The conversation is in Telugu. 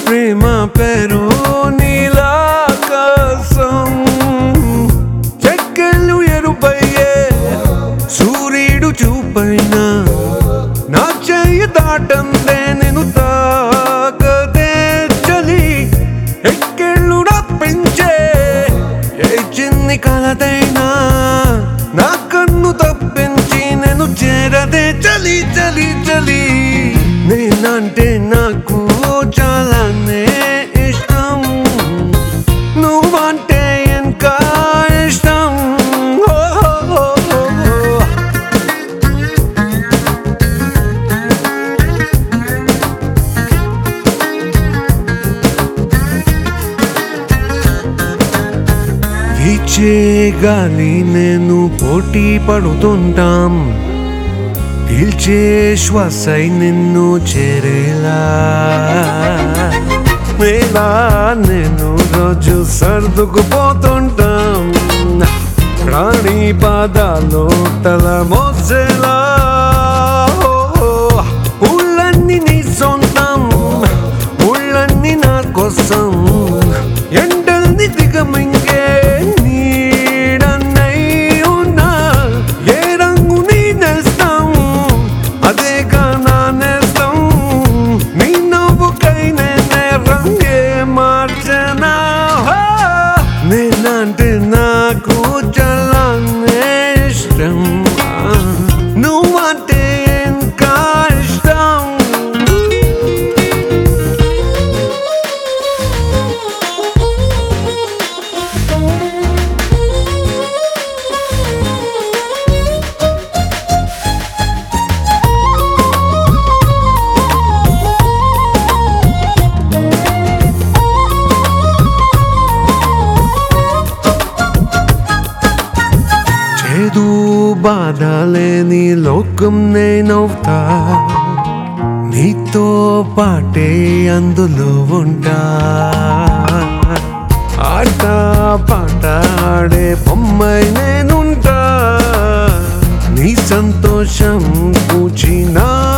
ప్రేమ పేరు నీలాకాశం చెక్కలు ఎరుపయ్యే సూర్యుడు చూపైన నా చెయ్యి దాటందే నేను తాకదే చలి ఎక్కెళ్ళు పెంచే ఏ చిన్ని కలదైనా నా కన్ను తప్పించి నేను చేరదే చలి చలి చలి నేనంటే నాకు చాలానే ఇష్టం నువ్వంటే ఇంకా ఇష్టం ఓ, ఓ, ఓ, ఓ. వీచే గాలి నేను పోటీ పడుతుంటాం పీల్చే శ్వాసై నిన్ను చేరేలా మేలా నేను రోజు సర్దుకుపోతుంటాం ప్రాణి పాదాలు తల మోసేలా ఓ, ఊళ్ళన్నీ నీ సొంతం ఊళ్ళన్నీ నా కోసం ఎండల్ని దిగమింగే నీడన్నై ఉన్నా ఏ రంగు నీ నేస్తం అదేగా నా నేస్తం నీ నవ్వుకై నేనే రంగే మార్చనా హో! నేనంటే నాకు చాలా ఇష్టం నువ్వంటే ఇంకా ఇష్టం చేదు బాధ లేని లోకం నేనవుతా నీతో పాటే అందులో ఉంటా ఆట పాట ఆడే బొమ్మై నేనుంటా నీ సంతోషం కూచి నా